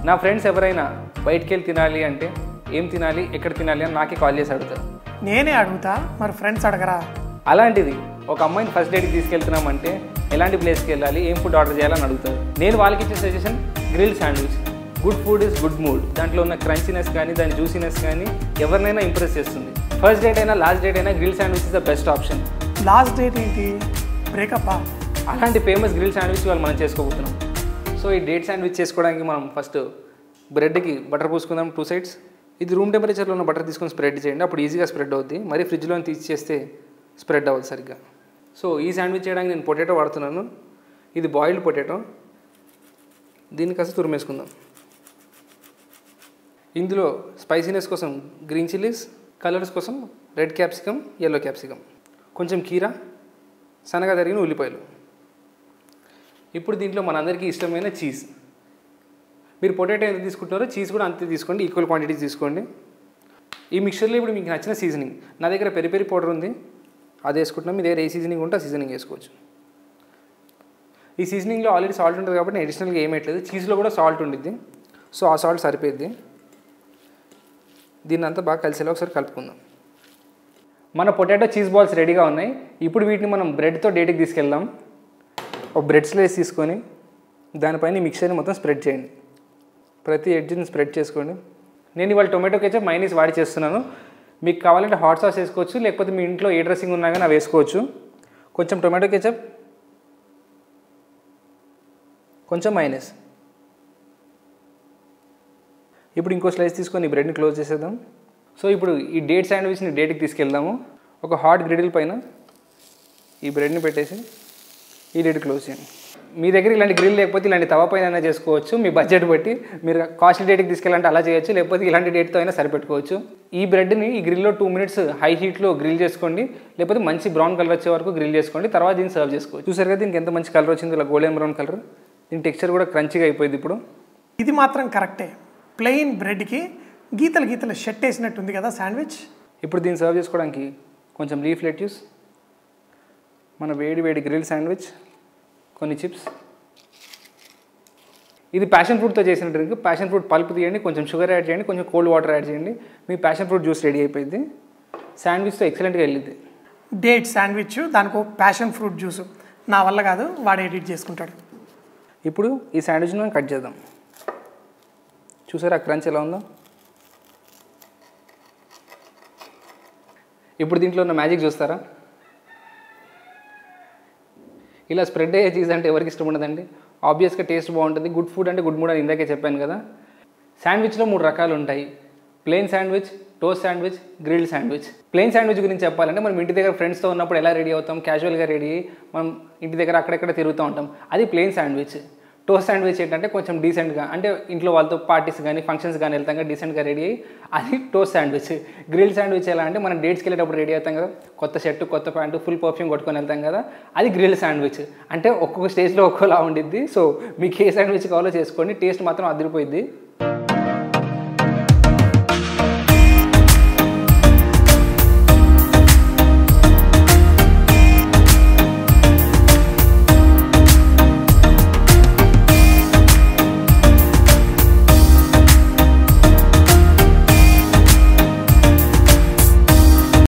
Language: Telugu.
నా ఫ్రెండ్స్ ఎవరైనా బయటికి వెళ్ళి తినాలి అంటే ఏం తినాలి ఎక్కడ తినాలి అని నాకే కాల్ చేసి అడుగుతారు నేనే అడుగుతా మరి ఫ్రెండ్స్ అడగరా అలాంటిది ఒక అమ్మాయిని ఫస్ట్ డేట్కి తీసుకెళ్తున్నామంటే ఎలాంటి ప్లేస్కి వెళ్ళాలి ఏం ఫుడ్ ఆర్డర్ చేయాలని అడుగుతారు నేను వాళ్ళకి ఇచ్చే suggestion grill sandwich good food is good mood దాంట్లో ఉన్న క్రంచినెస్ కానీ దాని జ్యూసీనెస్ కానీ ఎవరినైనా ఇంప్రెస్ చేస్తుంది ఫస్ట్ డేట్ అయినా లాస్ట్ డేట్ అయినా grill sandwich is the best option last date ఏంటి బ్రేకప్పా అలాంటి ఫేమస్ గ్రిల్ శాండ్విచ్ వాళ్ళు మనం చేసుకోబోతున్నాం సో ఈ డేట్ శాండ్విచ్ చేసుకోవడానికి మనం ఫస్ట్ బ్రెడ్కి బటర్ పూసుకుందాం టూ సైడ్స్ ఇది రూమ్ టెంపరేచర్లో ఉన్న బటర్ తీసుకొని స్ప్రెడ్ చేయండి అప్పుడు ఈజీగా స్ప్రెడ్ అవుద్ది మరి ఫ్రిడ్జ్లో తీసి చేస్తే స్ప్రెడ్ అవ్వదు సరిగ్గా సో ఈ శాండ్విచ్ చేయడానికి నేను పొటాటో వాడుతున్నాను ఇది బాయిల్డ్ పొటాటో దీన్ని కాస్త తురిమేసుకుందాం ఇందులో స్పైసీనెస్ కోసం గ్రీన్ చిల్లీస్ కలర్స్ కోసం రెడ్ క్యాప్సికమ్ ఎల్లో క్యాప్సికమ్ కొంచెం కీరా సన్నగా తరిగిన ఉల్లిపాయలు ఇప్పుడు దీంట్లో మనందరికీ ఇష్టమైన చీజ్ మీరు పొటాటో ఎంత తీసుకుంటున్నారో చీజ్ కూడా అంతే తీసుకోండి ఈక్వల్ క్వాంటిటీస్ తీసుకోండి ఈ మిక్చర్లో ఇప్పుడు మీకు నచ్చిన సీజనింగ్ నా దగ్గర పెరి పెరి పౌడర్ ఉంది అది వేసుకుంటున్నాం మీ దగ్గర ఏ సీజనింగ్ ఉంటే ఆ సీజనింగ్ వేసుకోవచ్చు ఈ సీజనింగ్లో ఆల్రెడీ సాల్ట్ ఉంటుంది కాబట్టి నేను అడిషనల్గా ఏమేయట్లేదు చీజ్లో కూడా సాల్ట్ ఉండిద్ది సో ఆ సాల్ట్ సరిపోద్ది దీన్ని అంతా బాగా కలిసేలా ఒకసారి కలుపుకుందాం మన పొటాటో చీజ్ బాల్స్ రెడీగా ఉన్నాయి ఇప్పుడు వీటిని మనం బ్రెడ్తో డేట్కి తీసుకెళ్దాం ఒక బ్రెడ్ స్లైస్ తీసుకొని దానిపైన ఈ మిక్చర్ని మొత్తం స్ప్రెడ్ చేయండి ప్రతి ఎడ్జ్ని స్ప్రెడ్ చేసుకోండి నేను ఇవాళ టొమాటో కెచప్ మైనీస్ వాడి చేస్తున్నాను మీకు కావాలంటే హాట్ సాస్ వేసుకోవచ్చు లేకపోతే మీ ఇంట్లో ఏ డ్రెస్సింగ్ ఉన్నా కానీ అవి వేసుకోవచ్చు కొంచెం టొమాటో కెచప్ కొంచెం మైనస్ ఇప్పుడు ఇంకో స్లైస్ తీసుకొని ఈ బ్రెడ్ని క్లోజ్ చేసేద్దాం సో ఇప్పుడు ఈ డేట్ శాండ్విచ్ని డేట్కి తీసుకెళ్దాము ఒక హాట్ గ్రిడిల్ పైన ఈ బ్రెడ్ని పెట్టేసి ఈ డేట్ క్లోజ్ చేయండి మీ దగ్గర ఇలాంటి గ్రిల్ లేకపోతే ఇలాంటి తవ పైన అయినా చేసుకోవచ్చు మీ బడ్జెట్ బట్టి మీరు కాస్ట్లీ డేట్కి తీసుకెళ్ళాలంటే అలా చేయొచ్చు లేకపోతే ఇలాంటి డేట్తో అయినా సరిపెట్టుకోవచ్చు ఈ బ్రెడ్ని ఈ గ్రిల్లో టూ మినిట్స్ హై హీట్లో గ్రిల్ చేసుకోండి లేకపోతే మంచి బ్రౌన్ కలర్ వచ్చే వరకు గ్రిల్ చేసుకోండి తర్వాత దీన్ని సర్వ్ చేసుకోవచ్చు చూసారు కదా దీనికి ఎంత మంచి కలర్ వచ్చింది ఇలా గోల్డెన్ బ్రౌన్ కలర్ దీని టెక్స్చర్ కూడా క్రంచిగా అయిపోయింది ఇప్పుడు ఇది మాత్రం కరెక్టే ప్లెయిన్ బ్రెడ్కి గీతలు గీతలు షెట్ వేసినట్టుంది కదా శాండ్విచ్ ఇప్పుడు దీన్ని సర్వ్ చేసుకోవడానికి కొంచెం లీఫ్ లెట్యూస్ మన వేడి వేడి గ్రిల్ శాండ్విచ్ కొన్ని చిప్స్ ఇది ప్యాషన్ ఫ్రూట్తో చేసిన డ్రింక్ ప్యాషన్ ఫ్రూట్ పల్ప్ తీయండి కొంచెం షుగర్ యాడ్ చేయండి కొంచెం కోల్డ్ వాటర్ యాడ్ చేయండి మీ ప్యాషన్ ఫ్రూట్ జ్యూస్ రెడీ అయిపోయింది శాండ్విచ్తో ఎక్సలెంట్గా వెళ్ళింది డేట్ శాండ్విచ్ దానికి ప్యాషన్ ఫ్రూట్ జ్యూస్ నా వల్ల కాదు వాడు ఎడిట్ చేసుకుంటాడు ఇప్పుడు ఈ శాండ్విచ్ని మనం కట్ చేద్దాం చూసారా క్రంచ్ ఎలా ఉందో ఇప్పుడు దీంట్లో ఉన్న మ్యాజిక్ చూస్తారా ఇలా స్ప్రెడ్ అయ్యే చీజ్ అంటే ఎవరికి ఇష్టం ఉండదండి ఆబ్వియస్గా టేస్ట్ బాగుంటుంది గుడ్ ఫుడ్ అంటే గుడ్ మూడ్ అని ఇందాకే చెప్పాను కదా శాండ్విచ్లో మూడు రకాలు ఉంటాయి plain sandwich toast sandwich grilled sandwich plain sandwich గురించి చెప్పాలంటే మనం ఇంటి దగ్గర ఫ్రెండ్స్తో ఉన్నప్పుడు ఎలా రెడీ అవుతాం క్యాజువల్గా రెడీ అయ్యి మనం ఇంటి దగ్గర అక్కడెక్కడ తిరుగుతూ ఉంటాం అది ప్లెయిన్ శాండ్విచ్ టోస్ట్ శాండ్విచ్ ఏంటంటే కొంచెం డీసెంట్గా అంటే ఇంట్లో వాళ్ళతో పార్టీస్ కానీ ఫంక్షన్స్ కానీ వెళ్తాం కదా డీసెంట్గా రెడీ అయ్యి అది టోస్ట్ శాండ్విచ్ గ్రిల్ శాండ్విచ్ ఎలా అంటే మనం డేట్స్కి వెళ్ళేటప్పుడు రెడీ అవుతాం కదా కొత్త షర్ట్ కొత్త ప్యాంటు ఫుల్ పర్ఫ్యూమ్ కొట్టుకొని వెళ్తాం కదా అది గ్రిల్ శాండ్విచ్ అంటే ఒక్కొక్క స్టేజ్లో ఒక్కోలా ఉండిద్ది సో మీకు ఏ శాండ్విచ్ కావాలో చేసుకోండి టేస్ట్ మాత్రం అదిరిపోయింది